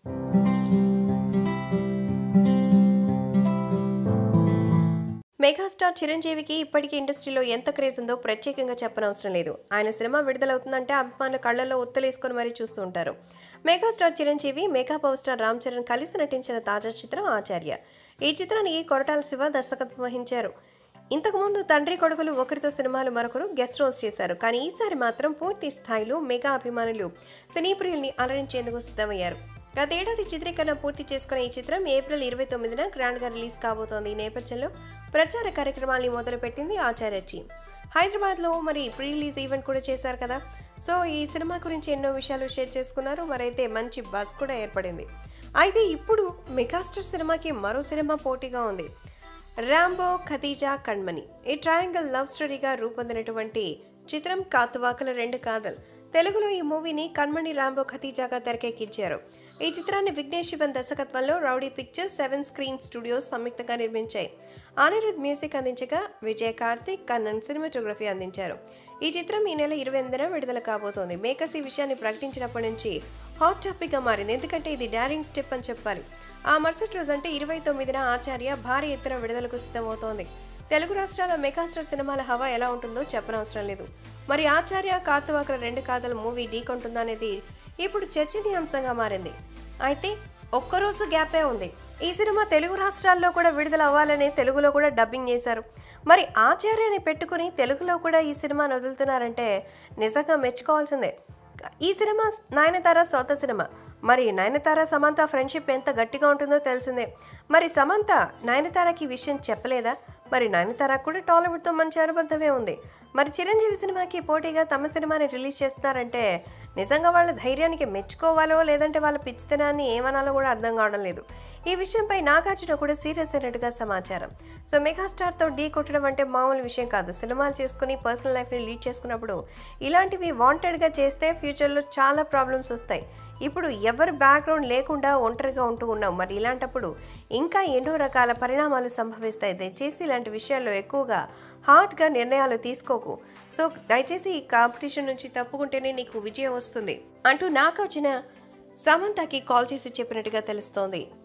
megastar చిరంజీవికి ఇప్పటికీ ఇండస్ట్రీలో ఎంత క్రేజ్ ఉందో ప్రత్యేకంగా చెప్పనవసరం లేదు ఆయన సినిమా విడుదలవుతుందంటే అభిమానుల కళ్ళల్లో ఒత్తులేసుకొని మరీ చూస్తూ ఉంటారు megastar Chiranjeevi mega power star Ram Charan కలిసి నటించిన తాజా చిత్రం ఆచార్య ఈ చిత్రానికి కొరటాల శివ దర్శకత్వం వహించారు ఇంతకుముందు తండ్రి కొడుకులు ఒకరితో సినిమాలు మరొకరు గెస్ట్ రోల్స్ చేశారు కానీ ఈసారి మాత్రం పూర్తి స్థాయిలో మెగా అభిమానులు సినీ ప్రియుల్ని అలరించేందుకు సిద్ధమయ్యారు గతేడాది చిత్రీకరణ పూర్తి చేసుకున్న ఈ చిత్రం ఏప్రిల్ ఇరవై తొమ్మిదిన గ్రాండ్గా రిలీజ్ కాబోతోంది ఈ నేపథ్యంలో ప్రచార కార్యక్రమాల్ని మొదలుపెట్టింది ఆచార్య టీం హైదరాబాద్లో మరి ప్రీ రిలీజ్ ఈవెంట్ కూడా చేశారు కదా సో ఈ సినిమా గురించి ఎన్నో విషయాలు షేర్ చేసుకున్నారు మరైతే మంచి బజ్ కూడా ఏర్పడింది అయితే ఇప్పుడు మెగాస్టార్ సినిమాకి మరో సినిమా పోటీగా ఉంది రాంబో ఖతీజా కణ్మణి ఈ ట్రయాంగిల్ లవ్ స్టోరీగా రూపొందినటువంటి చిత్రం కాతువాకల రెండు కాదల్ తెలుగులో ఈ మూవీని కణ్మణి రాంబో ఖతీజాగా తెరకెక్కించారు ఈ చిత్రాన్ని విఘ్నేష్ శివన్ దర్శకత్వంలో Rowdy Pictures Seven Screen Studios సంయుక్తంగా నిర్మించాయి అనిరుద్ మ్యూజిక్ అందించగా విజయ్ కార్తిక్ కన్నన్ సినిమాటోగ్రఫీ అందించారు ఈ చిత్రం ఈ నెల ఇరవై ఎనిమిదిన విడుదల కాబోతోంది మేకర్స్ ఈ విషయాన్ని ప్రకటించినప్పటి నుంచి హాట్ టాపిక్గా మారింది ఎందుకంటే ఇది డారింగ్ స్టెప్ అని చెప్పాలి ఆ మరుసటి రోజు అంటే ఇరవై తొమ్మిదిన ఆచార్య భారీ ఎత్తున విడుదలకు సిద్ధమవుతోంది తెలుగు రాష్ట్రాల మెగాస్టార్ సినిమాల హవా ఎలా ఉంటుందో చెప్పనవసరం లేదు మరి ఆచార్య కాతువాకల రెండు కాదల మూవీ ఢీకొంటుందా అనేది ఇప్పుడు చర్చనీయాంశంగా మారింది అయితే ఒక్కరోజు గ్యాపే ఉంది ఈ సినిమా తెలుగు రాష్ట్రాల్లో కూడా విడుదల అవ్వాలని తెలుగులో కూడా డబ్బింగ్ చేశారు మరి ఆచార్యని పెట్టుకుని తెలుగులో కూడా ఈ సినిమాను వదులుతున్నారంటే నిజంగా మెచ్చుకోవాల్సిందే ఈ సినిమా నయనతార సొంత సినిమా మరి నయనతార సమంత ఫ్రెండ్షిప్ ఎంత గట్టిగా ఉంటుందో తెలిసిందే మరి సమంత నయనతారకి ఈ విషయం చెప్పలేదా మరి నయనతార కూడా టాలీవుడ్తో మంచి అనుబంధమే ఉంది మరి చిరంజీవి సినిమాకి పోటీగా తమ సినిమాని రిలీజ్ చేస్తున్నారంటే నిజంగా వాళ్ళ ధైర్యానికి మెచ్చుకోవాలో లేదంటే వాళ్ళ పిచ్చితనాన్ని ఏమనాలో కూడా అర్థం కావడం లేదు ఈ విషయంపై నాగార్జున కూడా సీరియస్ అయినట్టుగా సమాచారం సో మెగాస్టార్తో ఢీ కొట్టడం అంటే మామూలు విషయం కాదు సినిమాలు చేసుకుని పర్సనల్ లైఫ్ని లీడ్ చేసుకున్నప్పుడు ఇలాంటివి వాంటెడ్గా చేస్తే ఫ్యూచర్లో చాలా ప్రాబ్లమ్స్ వస్తాయి ఇప్పుడు ఎవరి బ్యాక్గ్రౌండ్ లేకుండా ఒంటరిగా ఉంటూ ఉన్నాం మరి ఇలాంటప్పుడు ఇంకా ఎన్నో రకాల పరిణామాలు సంభవిస్తాయి దయచేసి ఇలాంటి విషయాల్లో ఎక్కువగా హార్ట్గా నిర్ణయాలు తీసుకోకు సో దయచేసి ఈ కాంపిటీషన్ నుంచి తప్పుకుంటేనే నీకు విజయం వస్తుంది అంటూ నాగార్జున సమంతకి కాల్ చేసి చెప్పినట్టుగా తెలుస్తోంది